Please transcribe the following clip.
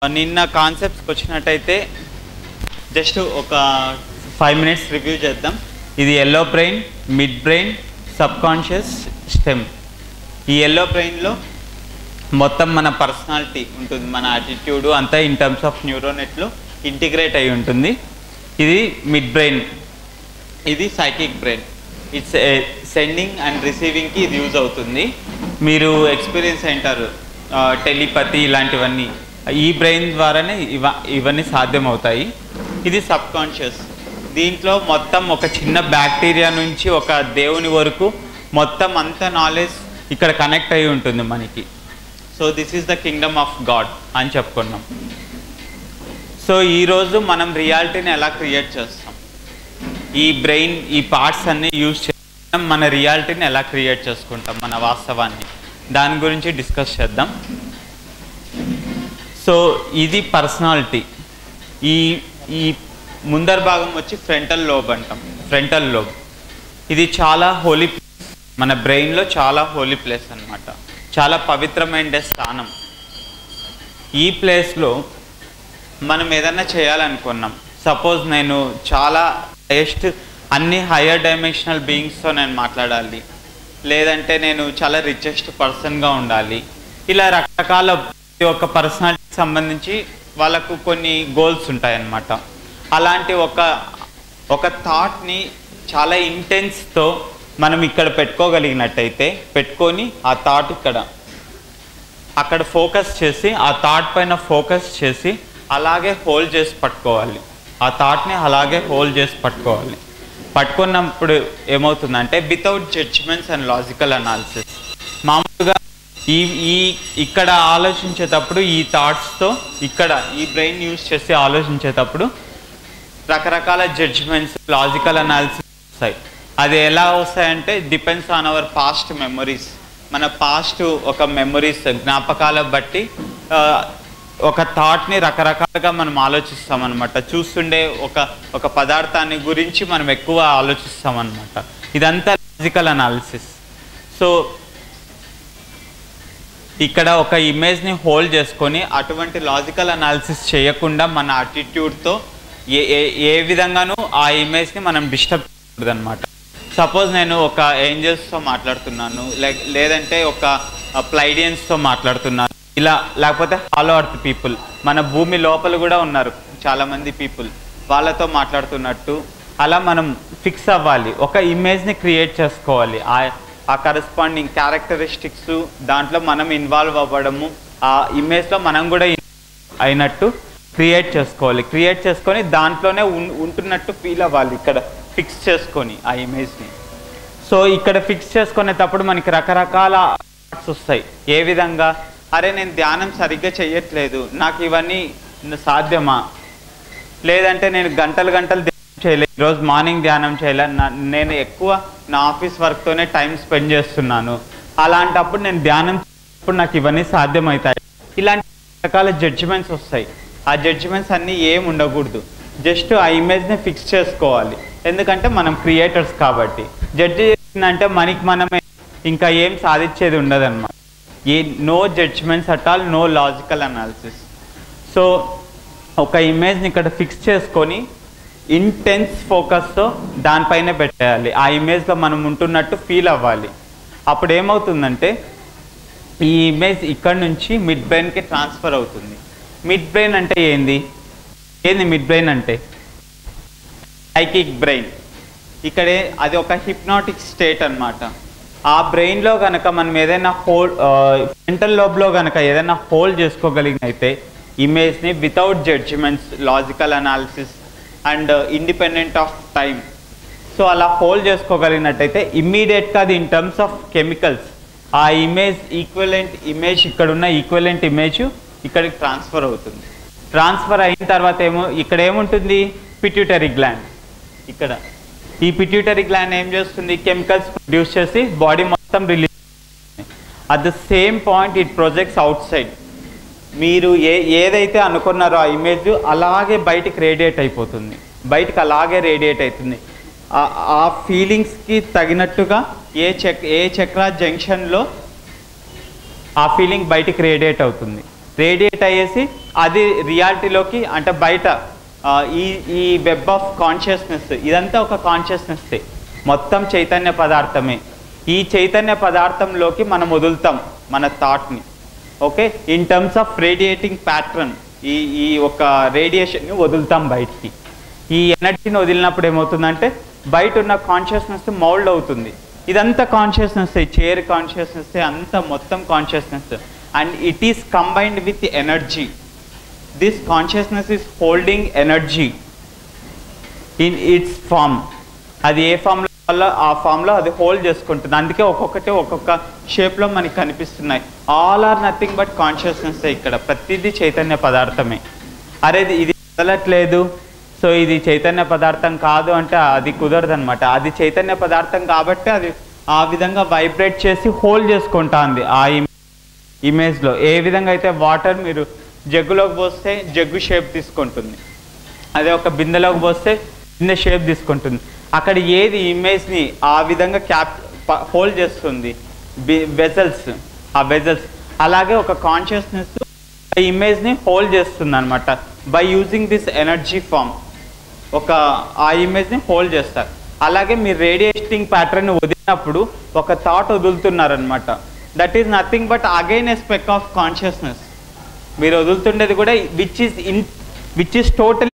నిన్న కాన్సెప్ట్స్కి వచ్చినట్టయితే జస్ట్ ఒక ఫైవ్ మినిట్స్ రివ్యూ చేద్దాం ఇది yellow brain mid brain subconscious stem ఈ ఎల్లో బ్రెయిన్లో మొత్తం మన పర్సనాలిటీ ఉంటుంది మన యాటిట్యూడ్ అంతా ఇన్ టర్మ్స్ ఆఫ్ న్యూరోనెట్లో ఇంటిగ్రేట్ అయి ఉంటుంది ఇది మిడ్ బ్రెయిన్ ఇది psychic brain it's sending and రిసీవింగ్కి ఇది యూజ్ అవుతుంది మీరు ఎక్స్పీరియన్స్ అయింటారు టెలిపతి ఇలాంటివన్నీ ఈ బ్రెయిన్ ద్వారానే ఇవ ఇవన్నీ సాధ్యమవుతాయి ఇది సబ్ కాన్షియస్ దీంట్లో మొత్తం ఒక చిన్న బ్యాక్టీరియా నుంచి ఒక దేవుని వరకు మొత్తం అంత నాలెడ్జ్ ఇక్కడ కనెక్ట్ అయి ఉంటుంది మనకి so this is the kingdom of God అని చెప్పుకున్నాం సో ఈరోజు మనం రియాలిటీని ఎలా క్రియేట్ చేస్తాం ఈ బ్రెయిన్ ఈ పార్ట్స్ అన్ని యూజ్ చేస్తాం మన రియాలిటీని ఎలా క్రియేట్ చేసుకుంటాం మన వాస్తవాన్ని దాని గురించి డిస్కస్ చేద్దాం సో ఇది పర్సనాలిటీ ఈ ఈ ముందర భాగం వచ్చి ఫ్రంటల్ లోబ్ అంటాం ఫ్రంటల్ లోబ్ ఇది చాలా హోలీ మన బ్రెయిన్లో చాలా హోలీ ప్లేస్ అన్నమాట చాలా పవిత్రమైన స్థానం ఈ ప్లేస్లో మనం ఏదన్నా చేయాలనుకున్నాం సపోజ్ నేను చాలా హైయెస్ట్ అన్ని హయ్యర్ డైమెన్షనల్ బీయింగ్స్తో నేను మాట్లాడాలి లేదంటే నేను చాలా రిచెస్ట్ పర్సన్గా ఉండాలి ఇలా రకరకాల ప్రతి ఒక్క పర్సనాలిటీకి సంబంధించి వాళ్ళకు కొన్ని గోల్స్ ఉంటాయన్నమాట అలాంటి ఒక ఒక థాట్ని చాలా ఇంటెన్స్తో మనం ఇక్కడ పెట్టుకోగలిగినట్టయితే పెట్టుకొని ఆ థాట్ ఇక్కడ అక్కడ ఫోకస్ చేసి ఆ థాట్ పైన ఫోకస్ చేసి అలాగే హోల్డ్ చేసి పట్టుకోవాలి ఆ థాట్ని అలాగే హోల్డ్ చేసి పట్టుకోవాలి పట్టుకున్నప్పుడు ఏమవుతుందంటే without judgements and logical analysis మామూలుగా ఈ ఈ ఇక్కడ ఆలోచించేటప్పుడు ఈ థాట్స్తో ఇక్కడ ఈ బ్రెయిన్ యూస్ చేసి ఆలోచించేటప్పుడు రకరకాల జడ్జ్మెంట్స్ లాజికల్ అనాలిసిస్ వస్తాయి అది ఎలా వస్తాయంటే depends on our past memories మన పాస్ట్ ఒక మెమరీస్ జ్ఞాపకాల బట్టి ఆ, ఒక థాట్ని రకరకాలుగా మనం ఆలోచిస్తాం అనమాట చూస్తుండే ఒక ఒక పదార్థాన్ని గురించి మనం ఎక్కువ ఆలోచిస్తాం అనమాట ఇదంతా లాజికల్ అనాలిసిస్ సో ఇక్కడ ఒక ఇమేజ్ని హోల్డ్ చేసుకొని అటువంటి లాజికల్ అనాలిసిస్ చేయకుండా మన అటిట్యూడ్తో ఏ ఏ ఏ విధంగానూ ఆ ఇమేజ్ని మనం డిస్టర్బ్ చేయకూడదు అనమాట సపోజ్ నేను ఒక ఏంజల్స్తో మాట్లాడుతున్నాను లైక్ లేదంటే ఒక ప్లైడియన్స్తో మాట్లాడుతున్నాను ఇలా లేకపోతే హాలో అర్త్ పీపుల్ మన భూమి లోపల కూడా ఉన్నారు చాలామంది పీపుల్ వాళ్ళతో మాట్లాడుతున్నట్టు అలా మనం ఫిక్స్ అవ్వాలి ఒక ఇమేజ్ని క్రియేట్ చేసుకోవాలి ఆ ఆ కరస్పాండింగ్ క్యారెక్టరిస్టిక్స్ దాంట్లో మనం ఇన్వాల్వ్ అవ్వడము ఆ ఇమేజ్లో మనం కూడా in- అయినట్టు క్రియేట్ చేసుకోవాలి క్రియేట్ చేసుకొని దాంట్లోనే ఉన్- ఉంటున్నట్టు ఫీల్ అవ్వాలి ఇక్కడ ఫిక్స్ చేసుకొని ఆ ఇమేజ్ని సో ఇక్కడ ఫిక్స్ చేసుకునేటప్పుడు మనకి రకరకాల thoughts వస్తాయి ఏ విధంగా అరే నేను ధ్యానం సరిగ్గా చెయ్యట్లేదు నాకు ఇవన్నీ సాధ్యమా లేదంటే నేను గంటలు గంటలు ధ్యానం చేయలేదు ఈరోజు మార్నింగ్ ధ్యానం చేయలే నా- నేను ఎక్కువ నా ఆఫీస్ వర్క్తోనే టైం స్పెండ్ చేస్తున్నాను అలాంటప్పుడు నేను ధ్యానం చేసినప్పుడు నాకు ఇవన్నీ సాధ్యమవుతాయి ఇలాంటి రకాల జడ్జిమెంట్స్ వస్తాయి ఆ జడ్జిమెంట్స్ అన్నీ ఏం ఉండకూడదు జస్ట్ ఆ ఇమేజ్ని ఫిక్స్ చేసుకోవాలి ఎందుకంటే మనం క్రియేటర్స్ కాబట్టి జడ్జి అంటే మనకి మనమే ఇంకా ఏం సాధించేది ఉండదన్నమాట ఏ no judgements at all no logical analysis so ఒక ఇమేజ్ని ఇక్కడ ఫిక్స్ చేసుకొని ఇంటెన్స్ ఫోకస్తో దానిపైనే పెట్టేయాలి ఆ ఇమేజ్లో మనం ఉంటున్నట్టు ఫీల్ అవ్వాలి అప్పుడు ఏమవుతుందంటే ఈ ఇమేజ్ ఇక్కడ నుంచి మిడ్ బ్రెయిన్కి ట్రాన్స్ఫర్ అవుతుంది మిడ్ బ్రెయిన్ అంటే ఏంది ఏంది మిడ్ బ్రెయిన్ అంటే సైకిక్ బ్రెయిన్ ఇక్కడే అది ఒక హిప్నాటిక్ స్టేట్ అన్నమాట ఆ బ్రెయిన్లో కనుక మనం ఏదైనా హోల్ మెంటల్ లోబ్లో కనుక ఏదైనా హోల్డ్ చేసుకోగలిగినైతే ఇమేజ్ని without judgements logical analysis and independent of time so అలా హోల్డ్ చేసుకోగలిగినట్టయితే ఇమ్మీడియట్గా అది ఇన్ టర్మ్స్ ఆఫ్ కెమికల్స్ ఆ ఇమేజ్ ఈక్వలెంట్ ఇమేజ్ ఇక్కడ ఉన్న ఈక్వలెంట్ ఇమేజ్ ఇక్కడికి ట్రాన్స్ఫర్ అవుతుంది ట్రాన్స్ఫర్ అయిన తర్వాత ఏమో ఇక్కడ ఏముంటుంది పిట్యూటరీ గ్లాండ్ ఇక్కడ ఈ పిట్యూటరీ గ్లాండ్ ఏం చేస్తుంది కెమికల్స్ ప్రొడ్యూస్ చేసి బాడీ మొత్తం release at the same point it projects outside మీరు ఏ ఏదైతే అనుకున్నారో ఆ ఇమేజ్ అలాగే బయటికి రేడియేట్ అయిపోతుంది బయటికి అలాగే రేడియేట్ అవుతుంది ఆ- ఆ ఫీలింగ్స్కి తగినట్టుగా ఏ చెక్ ఏ చక్ర జంక్షన్లో ఆ ఫీలింగ్ బయటికి రేడియేట్ అవుతుంది రేడియేట్ అయ్యేసి అది రియాలిటీలోకి అంటే బయట ఆ, ఈ ఈ వెబ్ ఆఫ్ కాన్షియస్నెస్ ఇదంతా ఒక కాన్షియస్నెస్ మొత్తం చైతన్య పదార్థమే ఈ చైతన్య పదార్థంలోకి మనం వదులుతాం మన థాట్ని okay in terms of radiating pattern ఈ ఈ ఒక రేడియేషన్ని వదులుతాం బయటికి ఈ ఎనర్జీని వదిలినప్పుడు ఏమవుతుందంటే బయట ఉన్న కాన్షియస్నెస్ మౌల్డ్ అవుతుంది ఇదంతా కాన్షియస్నెస్ చైర్ కాన్షియస్నెస్ అంతా మొత్తం consciousness and it is combined with energy this consciousness is holding energy in its form అది ఏ ఫామ్లో వల్ల ఆ ఫామ్లో అది హోల్డ్ చేసుకుంటుంది అందుకే ఒక్కొక్కటి ఒక్కొక్క షేప్లో మనకి కనిపిస్తున్నాయి all are nothing but consciousness ఇక్కడ ప్రతిదీ చైతన్య పదార్థమే అరే ఇది- ఇది వదలట్లేదు సో ఇది చైతన్య పదార్థం కాదు అంటే అది కుదరదు అనమాట అది చైతన్య పదార్థం కాబట్టి అది ఆ విధంగా వైబ్రేట్ చేసి హోల్డ్ చేసుకుంటుంది ఆ ఇమ్- ఇమేజ్లో ఏ విధంగా అయితే వాటర్ మీరు జగ్గులోకి పోస్తే జగ్గు షేప్ తీసుకుంటుంది అదే ఒక బిందెలోకి పోస్తే బిందె షేప్ తీసుకుంటుంది అక్కడ ఏది ఇమేజ్ని ఆ విధంగా క్యాప్ హోల్డ్ చేస్తుంది వెజల్స్ ఆ వెజల్స్ అలాగే ఒక కాన్షియస్నెస్ ఇమేజ్ని హోల్డ్ చేస్తుంది అనమాట by using this energy form ఒక ఆ ఇమేజ్ని హోల్డ్ చేస్తారు అలాగే మీరు రేడియేటింగ్ ప్యాటర్న్ వదిలినప్పుడు ఒక థాట్ వదులుతున్నారనమాట that is nothing but again a speck of consciousness మీరు వదులుతుండేది కూడా which is in which is total